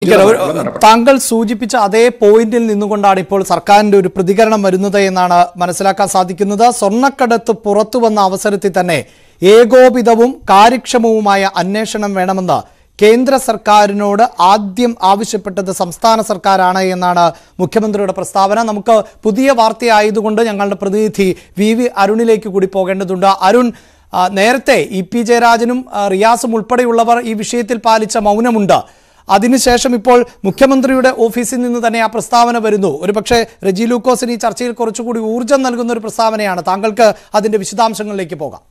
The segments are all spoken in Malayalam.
സ്പീക്കർ ഒരു- ഉചിതമായിട്ടുള്ള നടപടി. താങ്കൾ സൂചിപ്പിച്ച അതേ പോയിന്റിൽ നിന്നുകൊണ്ടാണ് ഇപ്പോൾ സർക്കാരിന്റെ ഒരു പ്രതികരണം വരുന്നത് എന്നാണ് മനസ്സിലാക്കാൻ സാധിക്കുന്നത് സ്വർണ്ണക്കടത്ത് പുറത്തു വന്ന അവസരത്തിൽ തന്നെ ഏകോപിതവും കാര്യക്ഷമവുമായ അന്വേഷണം വേണമെന്ന് കേന്ദ്ര സർക്കാരിനോട് ആദ്യം ആവശ്യപ്പെട്ടത് സംസ്ഥാന സർക്കാരാണ് എന്നാണ് മുഖ്യമന്ത്രിയുടെ പ്രസ്താവന നമുക്ക് പുതിയ വാർത്തയായതുകൊണ്ട് ഞങ്ങളുടെ പ്രതിനിധി വി വി അരുണിലേക്ക് കൂടി പോകേണ്ടതുണ്ട് അരുൺ ആ, നേരത്തെ ഇ പി ജയരാജനും ആ, റിയാസും ഉൾപ്പെടെയുള്ളവർ ഈ വിഷയത്തിൽ പാലിച്ച മൗനമുണ്ട് അതിനുശേഷം ഇപ്പോൾ മുഖ്യമന്ത്രിയുടെ ഓഫീസിൽ നിന്ന് തന്നെ ആ പ്രസ്താവന വരുന്നു ഒരുപക്ഷെ റെജി ലൂക്കോസിന് ഈ ചർച്ചയിൽ കുറച്ചുകൂടി ഊർജ്ജം നൽകുന്ന ഒരു പ്രസ്താവനയാണ് താങ്കൾക്ക് അതിന്റെ വിശദാംശങ്ങളിലേക്ക് പോകാം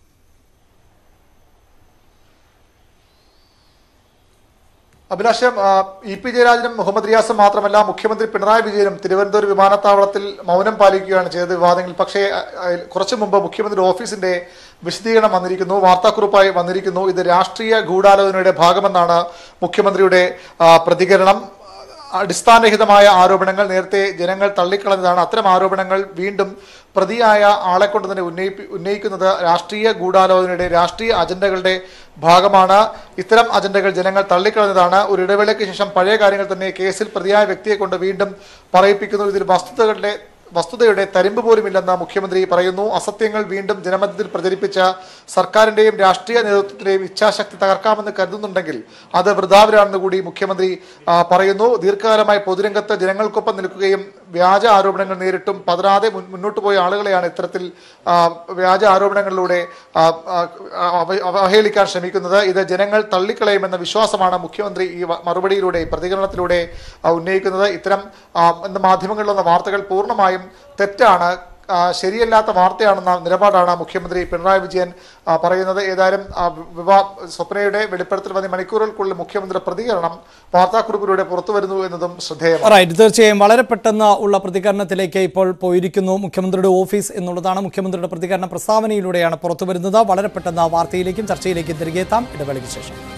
അഭിലാഷം ആ, ഇ പി ജയരാജനും മുഹമ്മദ് റിയാസും മാത്രമല്ല മുഖ്യമന്ത്രി പിണറായി വിജയനും തിരുവനന്തപുരം വിമാനത്താവളത്തിൽ മൗനം പാലിക്കുകയാണ് ചെയ്തത് വിവാദങ്ങളിൽ പക്ഷേ ആ, ആ, കുറച്ചു മുമ്പ് മുഖ്യമന്ത്രി ഓഫീസിന്റെ വിശദീകരണം വന്നിരിക്കുന്നു വാർത്താക്കുറിപ്പായി വന്നിരിക്കുന്നു ഇത് രാഷ്ട്രീയ ഗൂഢാലോചനയുടെ ഭാഗമെന്നാണ് മുഖ്യമന്ത്രിയുടെ ആ, പ്രതികരണം അടിസ്ഥാനരഹിതമായ ആരോപണങ്ങൾ നേരത്തെ ജനങ്ങൾ തള്ളിക്കളഞ്ഞതാണ് അത്തരം ആരോപണങ്ങൾ വീണ്ടും പ്രതിയായ ആളെ കൊണ്ട് തന്നെ ഉന്നയിപ്പി ഉന്നയിക്കുന്നത് രാഷ്ട്രീയ ഗൂഢാലോചനയുടെ രാഷ്ട്രീയ അജണ്ടകളുടെ ഭാഗമാണ് ഇത്തരം അജണ്ടകൾ ജനങ്ങൾ തള്ളിക്കളഞ്ഞതാണ് ഒരു ഇടവേളയ്ക്ക് ശേഷം പഴയ കാര്യങ്ങൾ തന്നെ കേസിൽ പ്രതിയായ വ്യക്തിയെ കൊണ്ട് വീണ്ടും പറയിപ്പിക്കുന്നു ഇതിൽ വസ്തുതകളുടെ വസ്തുതയുടെ തരിമ്പ് പോലുമില്ലെന്ന് മുഖ്യമന്ത്രി പറയുന്നു അസത്യങ്ങൾ വീണ്ടും ജനമധ്യത്തിൽ പ്രചരിപ്പിച്ച സർക്കാരിന്റെയും രാഷ്ട്രീയ നേതൃത്വത്തിന്റെയും ഇച്ഛാശക്തി തകർക്കാമെന്ന് കരുതുന്നുണ്ടെങ്കിൽ അത് വൃതാവിലാണെന്ന് കൂടി മുഖ്യമന്ത്രി ആ, പറയുന്നു ദീർഘകാലമായി പൊതുരംഗത്ത് ജനങ്ങൾക്കൊപ്പം നിൽക്കുകയും വ്യാജ ആരോപണങ്ങൾ നേരിട്ടും പതരാതെ മുൻ- മുന്നോട്ട് പോയ ആളുകളെയാണ് ഇത്തരത്തിൽ ആ, വ്യാജ ആരോപണങ്ങളിലൂടെ ആ, ആ, അവ- അവഹേളിക്കാൻ ശ്രമിക്കുന്നത് ഇത് ജനങ്ങൾ തള്ളിക്കളയുമെന്ന വിശ്വാസമാണ് മുഖ്യമന്ത്രി ഈ വ- മറുപടിയിലൂടെ ഈ പ്രതികരണത്തിലൂടെ ആ, ഉന്നയിക്കുന്നത് ഇത്തരം ആ, എന്ന മാധ്യമങ്ങളിൽ വന്ന വാർത്തകൾ പൂർണ്ണമായും തെറ്റാണ് ആ, ശരിയല്ലാത്ത വാർത്തയാണെന്ന നിലപാടാണ് മുഖ്യമന്ത്രി പിണറായി വിജയൻ ആ, പറയുന്നത് ഏതായാലും ആ, വിവാ സ്വപ്നയുടെ വെളിപ്പെടുത്തൽ വന്ന മണിക്കൂറുകൾക്കുള്ളിൽ മുഖ്യമന്ത്രിയുടെ പ്രതികരണം വാർത്താക്കുറിപ്പിലൂടെ പുറത്തു വരുന്നു എന്നതും ശ്രദ്ധേയമാണ് റൈറ്റ് തീർച്ചയായും വളരെ പെട്ടെന്ന് ഉള്ള പ്രതികരണത്തിലേക്ക് ഇപ്പോൾ പോയിരിക്കുന്നു മുഖ്യമന്ത്രിയുടെ ഓഫീസ് എന്നുള്ളതാണ് മുഖ്യമന്ത്രിയുടെ പ്രതികരണ പ്രസ്താവനയിലൂടെയാണ് പുറത്തു വരുന്നത് വളരെ പെട്ടെന്ന് വാർത്തയിലേക്കും ചർച്ചയിലേക്കും തിരികെ എത്താം ഇടവേളയ്ക്ക് ശേഷം